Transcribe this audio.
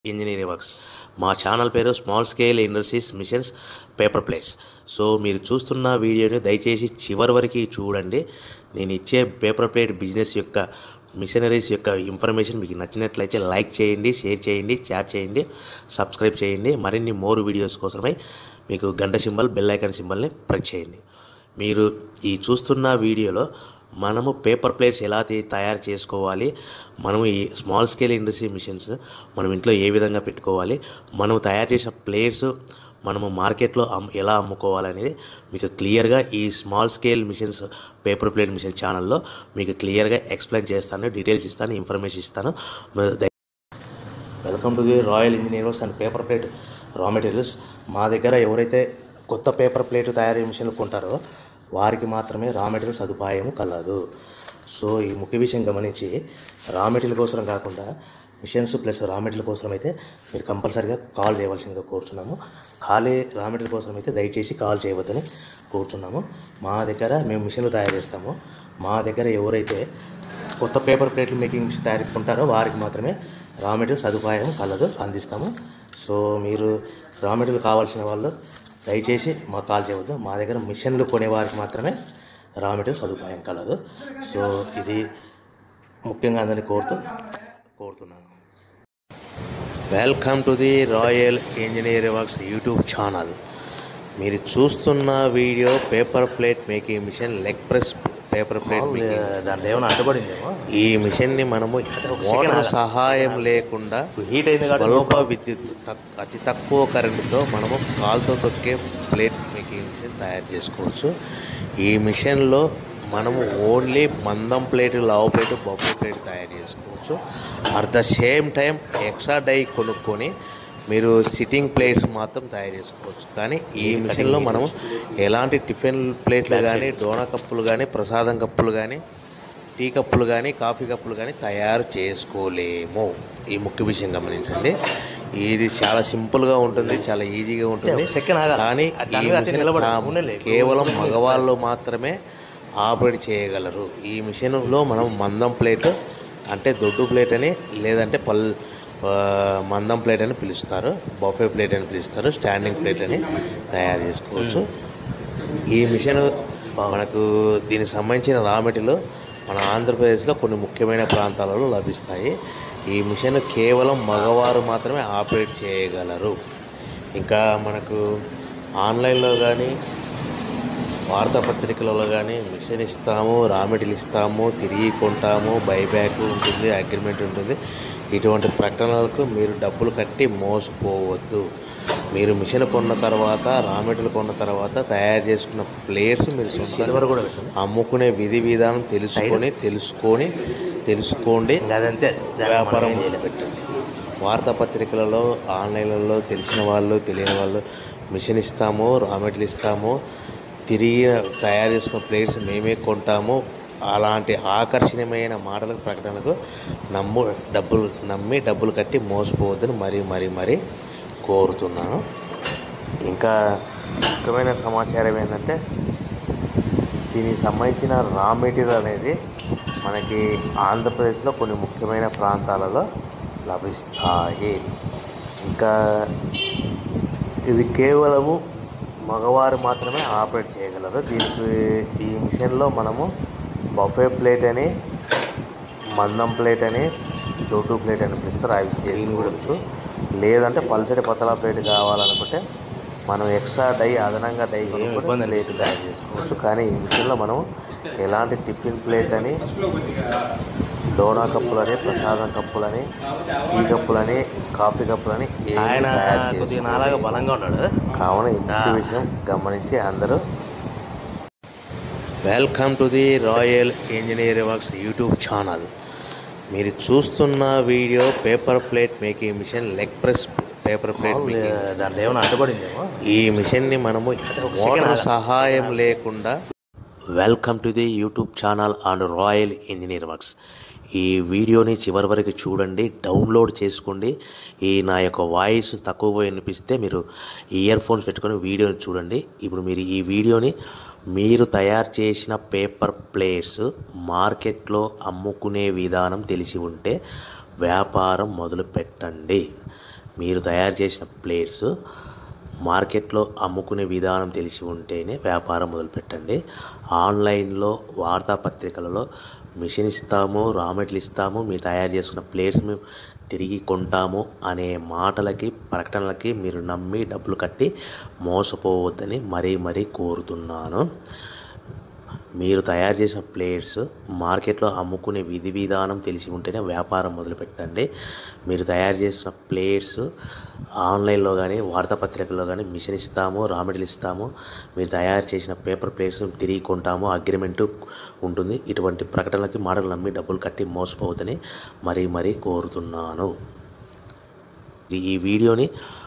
Engineering works మా channel పేరు small scale industries machines paper plates so మీరు చూస్తున్న వీడియోని దయచేసి చివరి వరకు చూడండి నేను ఇచ్చే పేపర్ ప్లేట్ బిజినెస్ యొక్క మిషనరీస్ యొక్క ఇన్ఫర్మేషన్ మీకు నచ్చినట్లయితే లైక్ చేయండి షేర్ చేయండి షేర్ చేయండి సబ్స్క్రైబ్ చేయండి మరిన్ని మోర్ వీడియోస్ కోసమై మీకు గంట సింబల్ బెల్ ఐకాన్ సింబల్ని ప్రెస్ చేయండి మీరు ఈ చూస్తున్న వీడియోలో మనము పేపర్ ప్లేట్స్ ఎలా తీ- తయారు చేసుకోవాలి మనము ఈ స్మాల్ స్కేల్ ఇండస్ట్రీ మిషన్స్ మనం ఇంట్లో ఏ విధంగా పెట్టుకోవాలి మనం తయారు చేసిన ప్లేట్స్ మనము మార్కెట్లో అమ్ ఎలా అమ్ముకోవాలనేది మీకు క్లియర్గా ఈ small scale machines paper plate machine ఛానల్లో మీకు క్లియర్గా ఎక్స్ప్లెయిన్ చేస్తాను డీటెయిల్స్ ఇస్తాను ఇన్ఫర్మేషన్ ఇస్తాను మీరు దయ- welcome to the royal engineers and paper plate raw materials మా దగ్గర ఎవరైతే కొత్త పేపర్ ప్లేట్ తయారీ మిషన్లు కొంటారో వారికి మాత్రమే రా మెటీరియల్ సదుపాయం కలదు సో ఈ ముఖ్య విషయం గమనించి రా మెటీరియల్ కోసం కాకుండా మిషన్స్ ప్లస్ రా మెటీరియల్ కోసం అయితే మీరు కంపల్సరీగా కాల్ చేయవలసిందిగా కోరుతున్నాము ఖాళీ రా మెటీరియల్ కోసం అయితే దయచేసి కాల్ చేయవద్దని కోరుతున్నాము మా దగ్గర మేము మిషన్లు తయారు చేస్తాము మా దగ్గర ఎవరైతే కొత్త పేపర్ ప్లేట్లు మేకింగ్ మిషన్ తయారుకుంటారో వారికి మాత్రమే రా మెటీరియల్ సదుపాయం కలదు అందిస్తాము సో మీరు రా మెటీరియల్ కావాల్సిన వాళ్ళు దయచేసి మాకు కాల్ చేయవద్దు మా దగ్గర మిషన్లు కొనే వారికి మాత్రమే రా మెటీరియల్ సదుపాయం కలదు సో ఇది ముఖ్యంగా అందరినీ కోరుతూ కోరుతున్నాను welcome to the royal engineering works YouTube channel మీరు చూస్తున్న video paper plate making machine leg press paper plate making దాంట్లో ఏమైనా అడ్డుపడిందేమో ఈ మిషన్ని మనము వాటర్ సహాయం లేకుండా హీట్ అయింది కాబట్టి స్వల్ప విద్యుత్ తక్- అతి తక్కువ కరెంటుతో మనము కాలుతో తొక్కే ప్లేట్ మేకింగ్ మిషన్ తయారు చేసుకోవచ్చు ఈ మిషన్లో మనము ఓన్లీ మందం ప్లేట్ లావు ప్లేట్ బొబ్బు ప్లేట్ తయారు చేసుకోవచ్చు at the same time extra die కొనుక్కొని మీరు సిట్టింగ్ ప్లేట్స్ మాత్రం తయారు చేసుకోవచ్చు కానీ ఈ మిషన్లో మనము ఎలాంటి టిఫిన్ ప్లేట్లు కానీ డోనా కప్పులు కానీ ప్రసాదం కప్పులు కానీ టీ కప్పులు కానీ కాఫీ కప్పులు కానీ తయారు చేసుకోలేము ఈ ముఖ్య విషయం గమనించండి ఇది చాలా సింపుల్గా ఉంటుంది చాలా ఈజీగా ఉంటుంది సెకండ్ ఆగాలి. కానీ అది ఈ దాని మీద అట్టే మిషన్ నిలబడి కా- ఉండలే. కేవలం మగవాళ్ళు మాత్రమే ఆపరేట్ చేయగలరు ఈ మిషన్లో మనం మందం ప్లేట్ అంటే దొడ్డు ప్లేట్ అని లేదంటే పల్ ఆ, మందం ప్లేట్ అని పిలుస్తారు బఫే ప్లేట్ అని పిలుస్తారు స్టాండింగ్ ప్లేట్ అని తయారు చేసుకోవచ్చు ఈ మిషన్ మనకు దీనికి సంబంధించిన రా మెటీరియల్ మన ఆంధ్రప్రదేశ్లో కొన్ని ముఖ్యమైన ప్రాంతాలలో లభిస్తాయి ఈ మిషన్ కేవలం మగవారు మాత్రమే ఆపరేట్ చేయగలరు ఇంకా మనకు ఆన్లైన్లో కానీ వార్తాపత్రికలలో కానీ మిషన్ ఇస్తాము రా మెటీరియల్ ఇస్తాము తిరిగి కొంటాము బైబ్యాక్ ఉంటుంది అగ్రిమెంట్ ఉంటుంది ఇటువంటి ప్రకటనలకు మీరు డబ్బులు కట్టి మోసపోవద్దు మీరు మిషన్ కొన్న తర్వాత రా మెటీరియల్ కొన్న తర్వాత తయారు చేసుకున్న ప్లేట్స్ మీరు సొంతంగా సిల్వర్ కూడా పెట్టండి అమ్ముకునే విధి విధానం తెలుసుకొని తెలుసుకొని తెలుసుకోండి ఇంకా అదంతే దాన్ని మనం వ్యాపారం ఏం చేయలేం. మొదలుపెట్టండి వార్తాపత్రికలలో ఆన్లైన్లలో తెలిసిన వాళ్ళు తెలియని వాళ్ళు మిషన్ ఇస్తాము రా మెటీరియల్ ఇస్తాము తిరిగి తయారు చేసుకున్న ప్లేట్స్ మేమే కొంటాము అలాంటి ఆకర్షణీయమైన మాటలకు ప్రకటనకు నమ్ము డబ్బులు నమ్మి డబ్బులు కట్టి మోసపోవద్దని మరీ మరీ మరీ కోరుతున్నాను ఇంకా ముఖ్యమైన సమాచారం ఏంటంటే దీనికి సంబంధించిన రా మెటీరియల్ అనేది మనకి ఆంధ్రప్రదేశ్లో కొన్ని ముఖ్యమైన ప్రాంతాలలో లభిస్తాయి ఇంకా ఇది కేవలము మగవారు మాత్రమే ఆపరేట్ చేయగలరు దీనికి ఈ మిషన్లో మనము బఫే ప్లేట్ అని మందం ప్లేట్ అని దొడ్డు ప్లేట్ అని పిలుస్తారు అవి చేసుకోవచ్చు లేదంటే పల్చడి పతలా ప్లేట్ కావాలనుకుంటే మనం ఎక్స్ట్రా డై అదనంగా డై కొనుక్కొని ప్లేట్ తయారు చేసుకోవచ్చు కానీ ఈ మిషన్లో మనం ఎలాంటి టిఫిన్ ప్లేట్ అని డోనా కప్పులని ప్రసాదం కప్పులని టీ కప్పులని కాఫీ కప్పులని ఏమీ ఆయన తయారు కొద్దిగా చేసుకోలేము. నాలాగా బలంగా ఉన్నాడు కావున ఈ ముఖ్య విషయం గమనించి అందరూ welcome to the royal engineering works YouTube channel మీరు చూస్తున్న video paper plate making machine leg press paper plate making దాంట్లో ఏమైనా అడ్డుపడిందేమో ఈ మిషన్ని మనము వాటర్ సహాయం లేకుండా welcome to the YouTube channel and royal engineer works ఈ వీడియోని చివరి వరకు చూడండి డౌన్లోడ్ చేసుకోండి ఈ నా యొక్క వాయిస్ తక్కువ వినిపిస్తే మీరు ఇయర్ ఫోన్స్ పెట్టుకొని వీడియోని చూడండి ఇప్పుడు మీరు ఈ వీడియోని మీరు తయారు చేసిన పేపర్ ప్లేట్స్ మార్కెట్లో అమ్ముకునే విధానం తెలిసి ఉంటే వ్యాపారం మొదలు పెట్టండి మీరు తయారు చేసిన ప్లేట్స్ మార్కెట్లో అమ్ముకునే విధానం తెలిసి ఉంటేనే వ్యాపారం మొదలుపెట్టండి ఆన్లైన్లో వార్తాపత్రికలలో మిషన్ ఇస్తాము రా మెటీరియల్ ఇస్తాము మీరు తయారు చేసుకున్న ప్లేట్స్ మేము తిరిగి కొంటాము అనే మాటలకి ప్రకటనలకి మీరు నమ్మి డబ్బులు కట్టి మోసపోవద్దని మరీ మరీ కోరుతున్నాను మీరు తయారు చేసిన ప్లేట్స్ మార్కెట్లో అమ్ముకునే విధి విధానం తెలిసి ఉంటేనే వ్యాపారం మొదలుపెట్టండి మీరు తయారు చేసిన ప్లేట్స్ ఆన్లైన్లో కానీ వార్తాపత్రికల్లో కానీ మిషన్ ఇస్తాము రా మెటీరియల్ ఇస్తాము మీరు తయారు చేసిన పేపర్ ప్లేట్స్ తిరిగి కొంటాము అగ్రిమెంట్ ఉంటుంది ఇటువంటి ప్రకటనలకి మాటలు నమ్మి డబ్బులు కట్టి మోసపోవద్దని మరీ మరీ కోరుతున్నాను ఈ వీడియోని